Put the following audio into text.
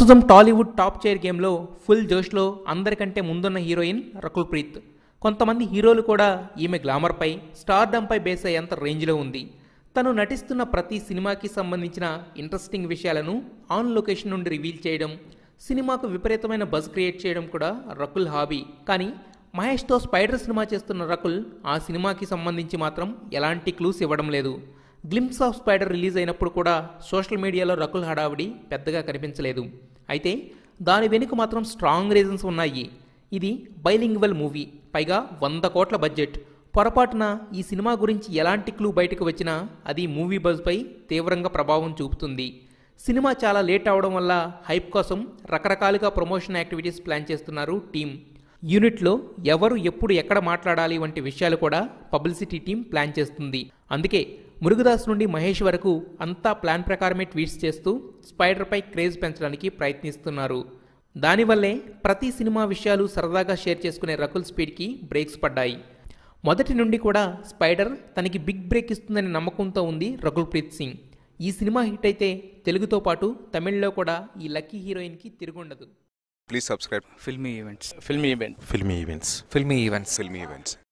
ప్రస్తుతం Tollywood top chair గేమ్లో full జోష్లో అందరికంటే ముందున్న హీరోయిన్ రకుల్ ప్రీత్ కొంతమంది హీరోలు కూడా ఈమె గ్లామర్పై స్టార్డమ్పై బేస్ అయ్యేంత రేంజ్లో ఉంది తను నటిస్తున్న ప్రతి సినిమాకి సంబంధించిన ఇంట్రెస్టింగ్ విషయాలను ఆన్ లొకేషన్ నుండి రివీల్ చేయడం సినిమాకు విపరీతమైన బజ్ క్రియేట్ చేయడం కూడా రకుల్ హాబీ కానీ మహేష్తో స్పైడర్ సినిమా చేస్తున్న రకుల్ ఆ సినిమాకి సంబంధించి మాత్రం ఎలాంటి క్లూస్ ఇవ్వడం లేదు గ్లింప్స్ ఆఫ్ స్పైడర్ రిలీజ్ అయినప్పుడు కూడా సోషల్ మీడియాలో రకుల్ హడావిడి పెద్దగా కనిపించలేదు అయితే దాని వెనుక మాత్రం స్ట్రాంగ్ రీజన్స్ ఉన్నాయి ఇది బైలింగ్వల్ మూవీ పైగా వంద కోట్ల బడ్జెట్ పొరపాటున ఈ సినిమా గురించి ఎలాంటి క్లూ బయటకు వచ్చినా అది మూవీ బజ్పై తీవ్రంగా ప్రభావం చూపుతుంది సినిమా చాలా లేట్ అవడం వల్ల హైప్ కోసం రకరకాలుగా ప్రమోషన్ యాక్టివిటీస్ ప్లాన్ చేస్తున్నారు టీం యూనిట్లో ఎవరు ఎప్పుడు ఎక్కడ మాట్లాడాలి వంటి విషయాలు కూడా పబ్లిసిటీ టీం ప్లాన్ చేస్తుంది అందుకే మురుగదాస్ నుండి మహేష్ వరకు అంతా ప్లాన్ ప్రకారమే ట్వీట్స్ చేస్తూ స్పైడర్పై క్రేజ్ పెంచడానికి ప్రయత్నిస్తున్నారు దానివల్లే ప్రతి సినిమా విషయాలు సరదాగా షేర్ చేసుకునే రకుల్ స్పీడ్కి బ్రేక్స్ పడ్డాయి మొదటి నుండి కూడా స్పైడర్ తనకి బిగ్ బ్రేక్ ఇస్తుందనే నమ్మకంతో ఉంది రకుల్ ప్రీత్ సింగ్ ఈ సినిమా హిట్ అయితే తెలుగుతో పాటు తమిళ్లో కూడా ఈ లక్కీ హీరోయిన్కి తిరుగుండదు Please subscribe filmy events filmy event Filmy Events. filmy events Filmy Events.